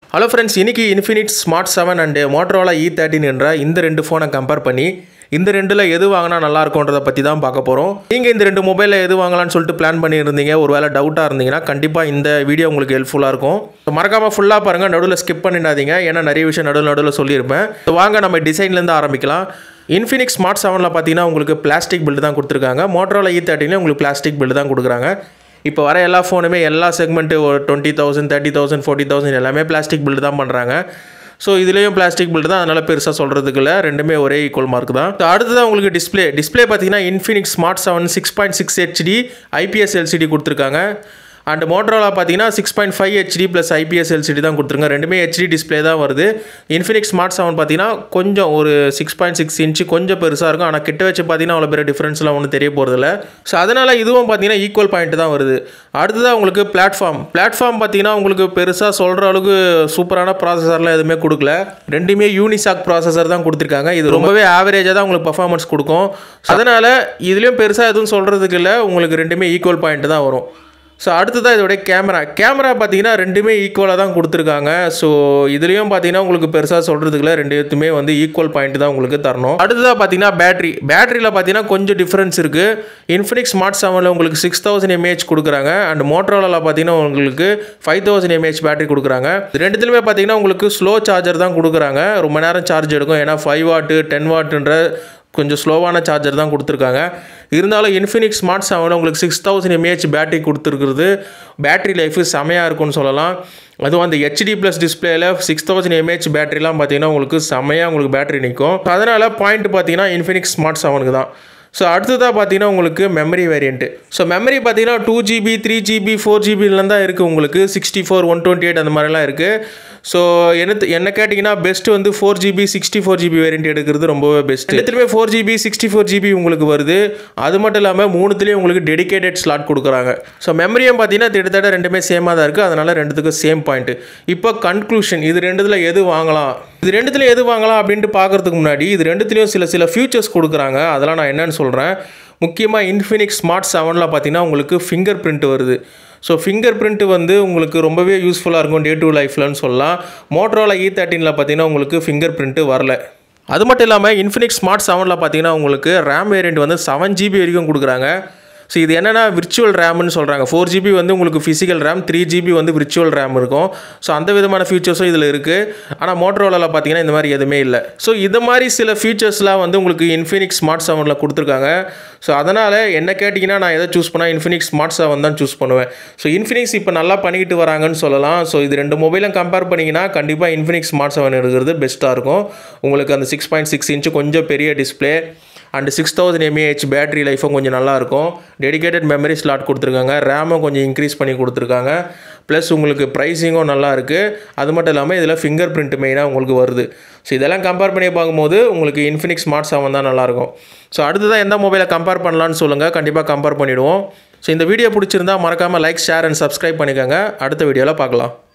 hello friends இன்னைக்கு Infinix Smart seven and Motorola E thirteen என்ற இந்த ரெண்டு ஃபோனை கம்பேர் பண்ணி இந்த ரெண்டில் எது வாங்கினா நல்லா இருக்கும்ன்றதை பற்றி தான் பார்க்க போகிறோம் நீங்கள் இந்த ரெண்டு மொபைலில் எது வாங்கலாம்னு சொல்லிட்டு பிளான் பண்ணியிருந்தீங்க ஒரு வேளை டவுட்டாக இருந்தீங்கன்னா கண்டிப்பாக இந்த வீடியோ உங்களுக்கு ஹெல்ப்ஃபுல்லாக இருக்கும் So, மறக்காம ஃபுல்லாக பாருங்கள் நடுவில் ஸ்கிப் பண்ணிடாதீங்க ஏன்னா நிறைய விஷயம் நடுவில் நடுவில் சொல்லியிருப்பேன் So, வாங்க நம்ம டிசைன்லேருந்து ஆரம்பிக்கலாம் இன்ஃபினிக்ஸ் ஸ்மார்ட் செவனில் பார்த்தீங்கன்னா உங்களுக்கு பிளாஸ்டிக் பில்டு தான் கொடுத்துருக்காங்க மோட்டரோலா இ தேர்ட்டின்லேயும் உங்களுக்கு பிளாஸ்டிக் பில்டு தான் கொடுக்குறாங்க இப்போ வர எல்லா ஃபோனுமே எல்லா செக்மெண்ட்டு ஒரு twenty thousand thirty thousand forty thousand எல்லாமே பிளாஸ்டிக் பில்டு தான் பண்ணுறாங்க ஸோ இதுலேயும் பிளாஸ்டிக் பில்டு தான் அதனால் பெருசாக சொல்கிறதுக்கு இல்லை ரெண்டுமே ஒரே ஈக்குவல் மார்க் தான் So, அடுத்ததான் உங்களுக்கு டிஸ்ப்ளே டிஸ்ப்ளே பார்த்தீங்கன்னா Infinix smart seven six point six HD IPS LCD கொடுத்துருக்காங்க அண்ட் மோட்டரோலா பார்த்தீங்கன்னா six point five HD plus IPS LCD தான் கொடுத்துருங்க ரெண்டுமே ஹெச்டி டிஸ்ப்ளே தான் வருது இன்ஃபினிக்ஸ் ஸ்மார்ட் செவன் பார்த்தீங்கன்னா கொஞ்சம் ஒரு சிக்ஸ் பாயிண்ட் சிக்ஸ் இன்ச்சு கொஞ்சம் பெருசாக இருக்கும் ஆனால் கிட்ட வச்சு பார்த்தீங்கன்னா அவ்வளோ பெரிய டிஃப்ரென்ஸ்லாம் ஒன்றும் தெரிய போகிறதில்ல ஸோ அதனால் இதுவும் பார்த்தீங்கன்னா ஈக்குவல் பாயிண்ட் தான் வருது அடுத்ததாக உங்களுக்கு பிளாட்ஃபார்ம் பிளாட்ஃபார்ம் பார்த்தீங்கன்னா உங்களுக்கு பெருசாக சொல்கிற அளவுக்கு சூப்பரான ப்ராசஸர்லாம் எதுவுமே கொடுக்கல ரெண்டுமே யூனிசாக் ப்ராசஸர் தான் கொடுத்துருக்காங்க இது ரொம்பவே ஆவரேஜாக தான் உங்களுக்கு பர்ஃபார்மன்ஸ் கொடுக்கும் அதனால் இதுலேயும் பெருசாக எதுவும் சொல்கிறதுக்கு இல்லை உங்களுக்கு ரெண்டுமே ஈக்குவல் பாயிண்ட் தான் வரும் ஸோ அடுத்ததாக இதோடைய கேமரா கேமரா பார்த்தீங்கன்னா ரெண்டுமே ஈக்குவலாக தான் கொடுத்துருக்காங்க ஸோ இதுலேயும் பார்த்தீங்கன்னா உங்களுக்கு பெருசாக சொல்கிறதுக்குல ரெண்டுத்துமே வந்து ஈக்குவல் பாயிண்ட் தான் உங்களுக்கு தரணும் அடுத்ததாக பார்த்தீங்கன்னா பேட்டரி பேட்டரியில் பார்த்தீங்கன்னா கொஞ்சம் டிஃப்ரென்ஸ் இருக்குது இன்ஃபினிக்ஸ் ஸ்மார்ட் செவனில் உங்களுக்கு சிக்ஸ் தௌசண்ட் எம்ஏஹெச் கொடுக்குறாங்க அண்ட் மோட்டரோலாவில் பார்த்தீங்கன்னா உங்களுக்கு ஃபைவ் தௌசண்ட் எம்ஏஹெச் பேட்டரி கொடுக்குறாங்க இது ரெண்டுத்துலையுமே பார்த்தீங்கன்னா உங்களுக்கு ஸ்லோ சார்ஜர் தான் கொடுக்குறாங்க ரொம்ப நேரம் சார்ஜ் எடுக்கும் ஏன்னா ஃபைவ் வாட்டு டென் வாட்டுன்ற கொஞ்சம் ஸ்லோவான சார்ஜர் தான் கொடுத்துருக்காங்க இருந்தாலும் இன்ஃபினிக்ஸ் ஸ்மார்ட் செவன் உங்களுக்கு சிக்ஸ் தௌசண்ட் எம்ஏஹெச் பேட்டரி கொடுத்துருக்குறது பேட்டரி லைஃபு செமையாக இருக்கும்னு சொல்லலாம் அதுவும் அந்த ஹெச்டி ப்ளஸ் டிஸ்பிளேயில் சிக்ஸ் தௌசண்ட் எம்ஏஹெச் பேட்டரிலாம் பார்த்தீங்கன்னா உங்களுக்கு செமையாக உங்களுக்கு பேட்டரி நிற்கும் அதனால் பாயிண்ட் பார்த்தீங்கன்னா இன்ஃபினிக்ஸ் ஸ்மார்ட் செவனுக்கு தான் ஸோ அடுத்ததாக பார்த்தீங்கன்னா உங்களுக்கு மெமரி வேரியண்ட்டு ஸோ மெமரி பார்த்தீங்கன்னா two GB three GB four ஜிபிலாம் தான் இருக்குது உங்களுக்கு sixty four one twenty eight அந்த மாதிரிலாம் இருக்குது ஸோ என்ன என்ன கேட்டிங்கன்னா பெஸ்ட் வந்து four GB sixty four GB variant எடுக்கிறது ரொம்பவே பெஸ்ட் எல்லாத்துலேயுமே four GB sixty four GB உங்களுக்கு வருது அது மட்டும் இல்லாமல் மூணுத்துலேயும் உங்களுக்கு டெடிகேட்டட் ஸ்லாட் கொடுக்குறாங்க ஸோ மெமரியும் பார்த்தீங்கன்னா கிட்டத்தட்ட ரெண்டுமே சேமாக தான் இருக்குது அதனால் ரெண்டுத்துக்கும் சேம் பாயிண்ட் இப்போ கன்க்ளூஷன் இது ரெண்டுத்தில் எது வாங்கலாம் இது ரெண்டுத்துல எது வாங்கலாம் அப்படின்ட்டு பார்க்கறதுக்கு முன்னாடி இது ரெண்டுத்துலேயும் சில சில ஃபியூச்சர்ஸ் கொடுக்குறாங்க அதெல்லாம் நான் என்னன்னு சொல்கிறேன் முக்கியமாக இன்ஃபினிக்ஸ் ஸ்மார்ட் செவனில் பார்த்தீங்கன்னா உங்களுக்கு ஃபிங்கர் பிரிண்ட் வருது ஸோ ஃபிங்கர் பிரிண்ட் வந்து உங்களுக்கு ரொம்பவே யூஸ்ஃபுல்லாக இருக்கும் டே டு லைஃப்லன்னு சொல்லலாம் மோட்ரோலா இ தேர்ட்டினில் பார்த்தீங்கன்னா உங்களுக்கு ஃபிங்கர் பிரிண்ட்டு வரல அது மட்டும் இல்லாமல் இன்ஃபினிக்ஸ் ஸ்மார்ட் செவனில் பார்த்தீங்கன்னா உங்களுக்கு ரேம் வேரியண்ட் வந்து செவன் ஜிபி வரைக்கும் கொடுக்குறாங்க ஸோ இது என்னென்னா விர்ச்சுவல் ரேம்னு சொல்கிறாங்க ஃபோர் ஜிபி வந்து உங்களுக்கு ஃபிசிக்கல் ரேம் த்ரீ ஜிபி வந்து விர்ச்சுவல் ரேம் இருக்கும் ஸோ அந்த விதமான ஃபீச்சர்ஸும் இதில் இருக்குது ஆனால் மோட்டரோலாவில் பார்த்தீங்கன்னா இந்த மாதிரி எதுவுமே இல்லை ஸோ இது மாதிரி சில ஃபீச்சர்ஸ்லாம் வந்து உங்களுக்கு இன்ஃபினிக்ஸ் ஸ்மார்ட் செவனில் கொடுத்துருக்காங்க ஸோ அதனால் என்ன கேட்டிங்கன்னா நான் எதை சூஸ் பண்ணால் இன்ஃபினிக்ஸ் ஸ்மார்ட் செவன் தான் சூஸ் பண்ணுவேன் ஸோ இன்ஃபினிக்ஸ் இப்போ நல்லா பண்ணிக்கிட்டு வராங்கன்னு சொல்லலாம் ஸோ இது ரெண்டு மொபைலும் கம்பேர் பண்ணிங்கன்னா கண்டிப்பாக இன்ஃபினிக்ஸ் ஸ்மார்ட் செவன் இருக்கிறது பெஸ்ட்டாக இருக்கும் உங்களுக்கு அந்த சிக்ஸ் பாயிண்ட் சிக்ஸ் இன்ச்சு கொஞ்சம் பெரிய display and six thousand mAh battery லைஃபும் கொஞ்சம் நல்லாயிருக்கும் டெடிகேட்டட் மெமரி ஸ்லாட் கொடுத்துருக்காங்க ரேமும் கொஞ்சம் இன்க்ரீஸ் பண்ணி கொடுத்துருக்காங்க ப்ளஸ் உங்களுக்கு ப்ரைஸிங்கும் நல்லா இருக்குது அது மட்டும் இல்லாமல் இதில் ஃபிங்கர் பிரிண்ட் மெயினாக உங்களுக்கு வருது ஸோ இதெல்லாம் கம்பேர் பண்ணி பார்க்கும்போது உங்களுக்கு இன்ஃபினிக்ஸ் ஸ்மார்ட் செவன் தான் நல்லாயிருக்கும் ஸோ அடுத்ததான் எந்த மொபைலை கம்பேர் பண்ணலான்னு சொல்லுங்கள் கண்டிப்பாக கம்பேர் பண்ணிவிடுவோம் ஸோ இந்த வீடியோ பிடிச்சிருந்தா மறக்காமல் லைக் ஷேர் அண்ட் சப்ஸ்கிரைப் பண்ணிக்கோங்க அடுத்த வீடியோவில் பார்க்கலாம்